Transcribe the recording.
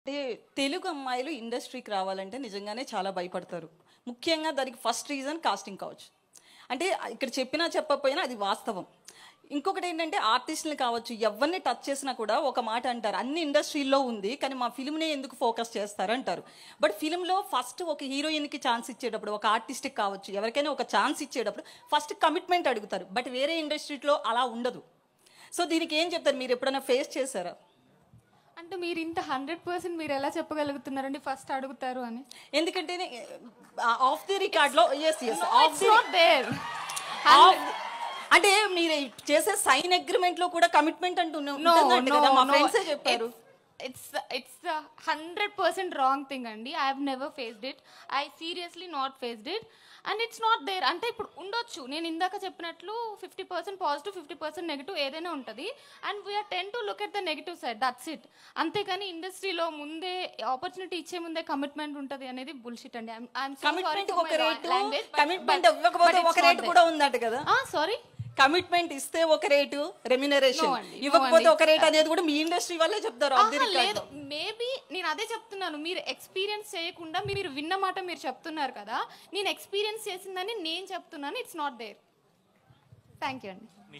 అంటే తెలుగు అమ్మాయిలు ఇండస్ట్రీకి రావాలంటే నిజంగానే చాలా భయపడతారు ముఖ్యంగా దానికి ఫస్ట్ రీజన్ కాస్టింగ్ కావచ్చు అంటే ఇక్కడ చెప్పినా చెప్పకపోయినా అది వాస్తవం ఇంకొకటి ఏంటంటే ఆర్టిస్టులు కావచ్చు ఎవరిని టచ్ చేసినా కూడా ఒక మాట అంటారు అన్ని ఇండస్ట్రీల్లో ఉంది కానీ మా ఫిల్మ్నే ఎందుకు ఫోకస్ చేస్తారు అంటారు బట్ ఫిల్మ్లో ఫస్ట్ ఒక హీరోయిన్కి ఛాన్స్ ఇచ్చేటప్పుడు ఒక ఆర్టిస్ట్కి కావచ్చు ఎవరికైనా ఒక ఛాన్స్ ఇచ్చేటప్పుడు ఫస్ట్ కమిట్మెంట్ అడుగుతారు బట్ వేరే ఇండస్ట్రీలో అలా ఉండదు సో దీనికి ఏం చెప్తారు మీరు ఎప్పుడైనా ఫేస్ చేశారా అంటే మీరు ఇంత హండ్రెడ్ పర్సెంట్ మీరు ఎలా చెప్పగలుగుతున్నారండి ఫస్ట్ అడుగుతారు అని ఎందుకంటే ఆఫ్ ది రికార్డ్ లో yes yes off the not there అంటే మీరు చేసే సైన్ అగ్రిమెంట్ లో కూడా కమిట్మెంట్ అంటూ ఉంటుందంట కదా మా ఫ్రెండ్సే చెప్పారు it's it's hundred percent wrong thing అండి I have never faced it I seriously not faced it and it's not there అంటే ఇప్పుడు ఉండొచ్చు నేను ఇందాక చెప్పినట్లు fifty percent positive fifty percent negative ఏదైనా ఉంటుంది and we are tend to look at the negative side that's it అంతేకాని ఇండస్ట్రీలో ముందే ఆపర్చునిటీ ఇచ్చే ముందే కమిట్మెంట్ ఉంటుంది అనేది బుల్షిట్ అండి కమిట్మెంట్ ఒక రేటు కమిట్మెంట్ ఇవ్వకపోతే ఒక రేటు కూడా ఉందట కదా సారీ కమిట్మెంట్ ఇస్తే ఒక రేటు రెమ్యునరేషన్ No అండి, no ఇవ్వకపోతే అండి. ఒక రేట్ అనేది కూడా మీ ఇండస్ట్రీ వల్లే చెప్తారు ఆఫ్ ది ఆహా, రికార్డ్ లేదు మేబీ నేను అదే చెప్తున్నాను మీరు ఎక్స్పీరియన్స్ చేయకుండా మీరు విన్న మాట మీరు చెప్తున్నారు కదా నేను ఎక్స్పీరియన్స్ చేసిందని నేను చెప్తున్నాను it's not there thank you అండి